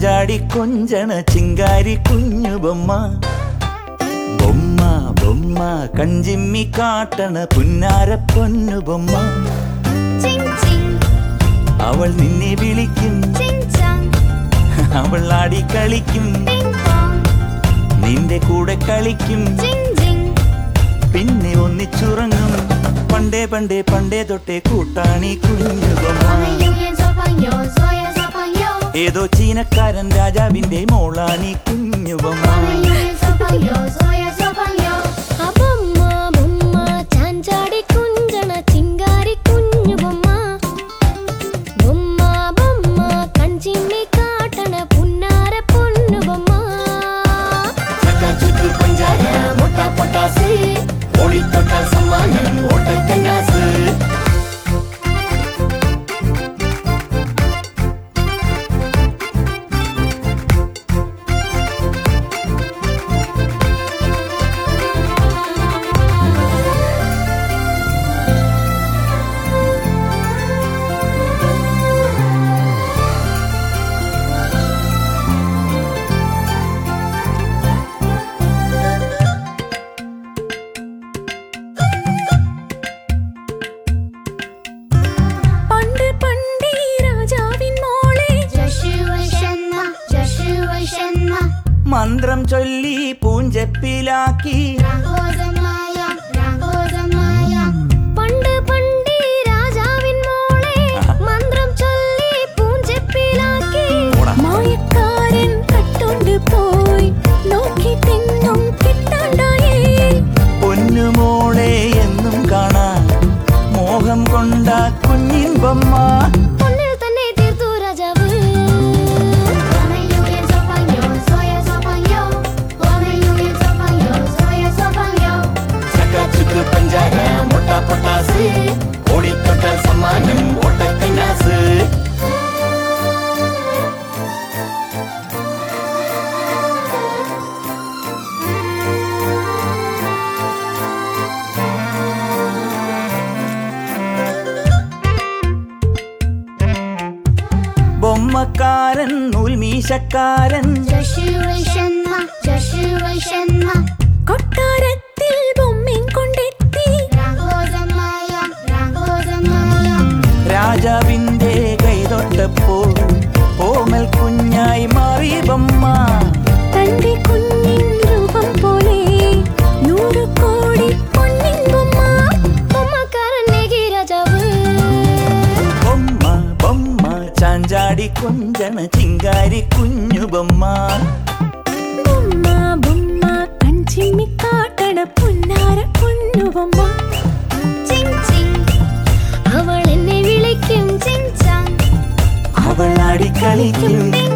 ചാഞ്ചാടി കൊഞ്ചണ ചിങ്കാരി കുഞ്ഞു ബൊമ്മ ബൊമ്മ ബൊമ്മ കഞ്ചിമ്മി കാട്ടണ പുന്നാര പൊന്നു ബൊമ്മ ചിങ് ചിങ് അവൾ നിന്നെ വിളിക്കും ചിങ് ചാങ് അവൾ ആടി കളിക്കും ടിങ് ടോങ് നിന്റെ കൂടെ കളിക്കും ജിങ് ജിങ് പിന്നെ ഒന്നിച്ചുറങ്ങും പണ്ടേ പണ്ടേ പണ്ടേ തൊട്ടേ കൂട്ടാണി കുഞ്ഞു ബൊമ്മ 我们永远做朋友，做呀做朋友。 ഏതോ ചീനക്കാരൻ രാജാവിന്റെ മോളാണി കുഞ്ഞു ബൊമ്മ 我们永远做朋友，做呀做朋友。അബമ്മ ബൊമ്മ ചാഞ്ചാടി കുഞ്ചണ ചിങ്കാരി കുഞ്ഞു ബൊമ്മ ബൊമ്മ ബൊമ്മ കഞ്ചിമ്മി കാട്ടണ പുന്നാര പൊന്നു ബൊമ്മ ചുക്ക് പഞ്ചാര മുട്ട പൊട്ടാസ് ഓടിത്തൊട്ടാൽ സമ്മാനം ഓട്ടക്കന്നാസ് പണ്ട് പണ്ടേ രാജാവിൻ മോളെ മന്ത്രം ചൊല്ലി പൂഞ്ചപ്പിലാക്കി പണ്ട് പണ്ടേ രാജാവിൻ മോളെ മന്ത്രം ചൊല്ലി പൂഞ്ചെപ്പിലാക്കി ഓടാ. മായക്കാരൻ കട്ടോണ്ട് പോയി നോക്കി തെങ്ങും കിട്ടാണ്ടായേ പൊന്നുമോളെ എന്നും കാണാൻ മോഹം കൊണ്ട കുഞ്ഞിൻ ബൊമ്മ പൊന്നിൽ തന്നെ തീർത്തു രാജാവ് ചുക്ക് പഞ്ചാര മുട്ട പൊട്ടാസ് ഓടിത്തൊട്ടാൽ സമ്മാനം ഓട്ടക്കന്നാസ് ബൊമ്മക്കാരൻ നൂൽമീശക്കാരൻ കൊട്ടാരത്തിൽ ബൊമ്മയും കൊണ്ടെത്തി രാജാവിന്റെ കൈതൊട്ടപ്പോൾ ഓമൽ കുഞ്ഞായി മാറി ബൊമ്മ തന്റെ കുഞ്ഞിൻ രൂപം പോലെ നൂറ് കോടി പൊന്നിൻ ബൊമ്മ ബൊമ്മക്കാരൻ നേകി രാജാവ് ബൊമ്മ ബൊമ്മ ചാഞ്ചാടി കൊഞ്ചണ ചിങ്കാരി കുഞ്ഞു ബൊമ്മ ബൊമ്മ ബൊമ്മ കഞ്ചിമ്മി കാട്ടണ പുന്നാര പൊന്നു ബൊമ്മ ചിങ് ചിങ് അവൾ എന്നെ വിളിക്കും ചിങ് ചാങ് അവൾ ആടി കളിക്കും ടിങ്